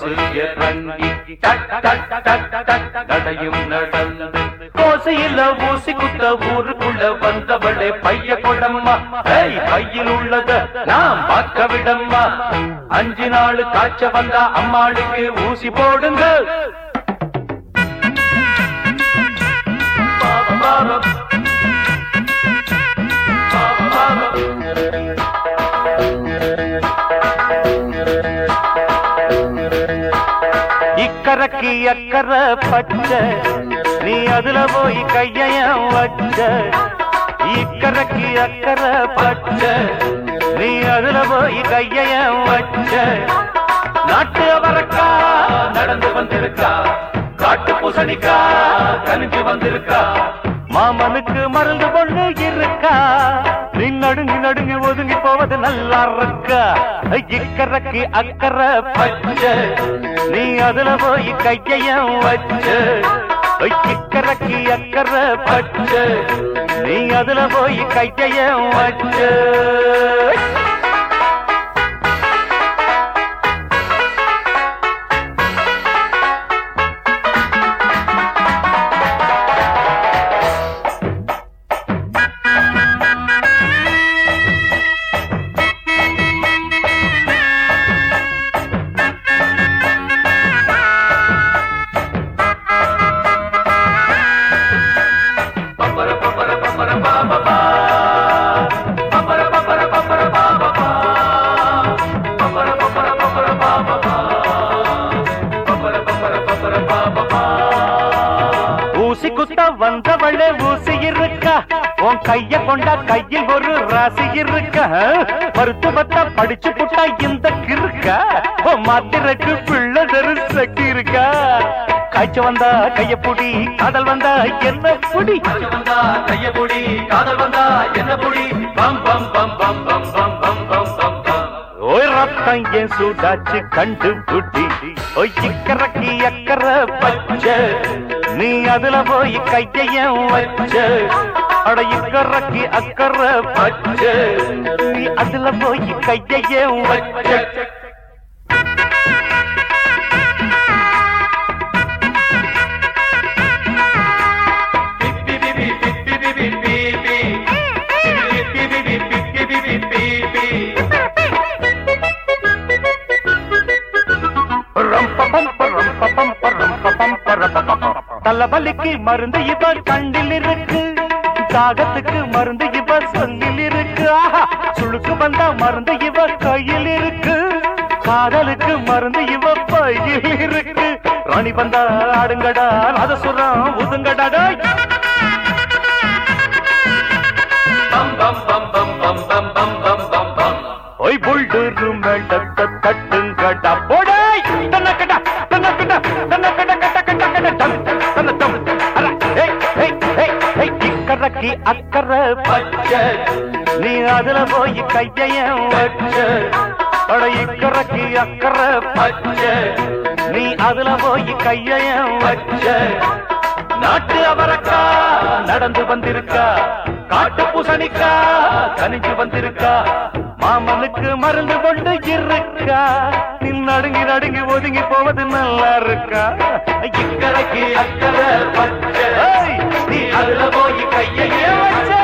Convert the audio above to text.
கொலுசு இறங்கி டக் டக் டக் டக் நடையும் நடந்து கோசையில ஊசி குத்த ஊருக்குள்ள வந்தவளே பைய கொடம்மா ஏய் பையில் உள்ளத நாம் பார்க்க விடம்மா அஞ்சு நாள் காய்ச்ச வந்தா அம்மாளுக்கு ஊசி போடுங்க பாபா, பாபா. பாபா, பாபா. இக்கரைக்கு அக்கறை பச்சை நீ அதுல போய் கையையும் வச்ச இக்கரைக்கு அக்கறை பச்சை நீ அதுல போய் கையையும் வச்ச நாட்டு அவரக்கா நடந்து வந்திருக்கா காட்டு பூசணிக்கா கனிஞ்சு வந்திருக்கா மாமனுக்கு மருந்து கொண்டு இருக்கா நீ நடுங்கி நடுங்கி ஒதுங்கி போவது நல்லா இருக்கா இக்கரைக்கு அக்கறை பச்சை நீ அதுல போய் கையையும் வச்ச இக்கரைக்கு அக்கறை பச்சை நீ அதுல போய் கையையும் வச்ச ஊசி குத்த வந்தவளே ஊசி இருக்கா உன் கைய கொண்டா கையில் ஒரு ராசி இருக்கா மருத்துவத்தை படிச்சு புட்டா இந்த கிருக்கா உன் மாத்திரைக்கு பிள்ளை சக்தி இருக்கா காய்ச்ச வந்தா கைய புடி காதல் வந்தா என்ன புடி வந்தா கைய புடி காதல் வந்தா என்ன புடி பம் பம் பம் பம் பம் பம் பம் பம் பம் பம் ஓய் ரத்தம் ஏன் சூடாச்சு கண்டு புட்டி ஓய் இக்கரைக்கு அக்கறை பச்சை நீ அதுல போய் கையையும் வச்ச அட இக்கரைக்கு அக்கறை பச்சை நீ அதுல போய் கையையும் வச்ச தலைவலிக்கு மருந்து இவ கண்டில் இருக்கு தாகத்துக்கு மருந்து இவ சொல்லில் இருக்கு ஆஹா சுளுக்கு வந்தா மருந்து இவ கையில் இருக்கு காதலுக்கு மருந்து இவ பையில் இருக்கு ராணி வந்தா ஆடுங்கடா நாதசுரம் உதுங்கடா டேய். பம் பம் பம் பம் பம் பம் பம் பம் பம் பம் ஒய் புல்டூரு மேடத்த தட்டுங்கடா போடாய் தன்னக்கடா தன்னக்கடா தன்னக்கடா கட்ட கட்ட கட்ட டம் தன்ன டம் அர ஏய் ஏய் ஏய் ஏய் இக்கரைக்கு அக்கறை பச்சை நீ அதுல போய் கையையும் வச்ச அட இக்கரைக்கு அக்கறை பச்சை நீ அதுல போய் கையையும் வச்ச நாட்டு அவரக்கா நடந்து வந்திருக்கா காட்டு பூசணிக்கா கனிஞ்சு வந்திருக்கா மாமனுக்கு மருந்து கொண்டு இருக்கா நீ நடுங்கி நடுங்கி ஒதுங்கி போவது நல்லா இருக்கா இக்கரைக்கு அக்கறை பச்சை நீ அதுல போய் கையையே வச்ச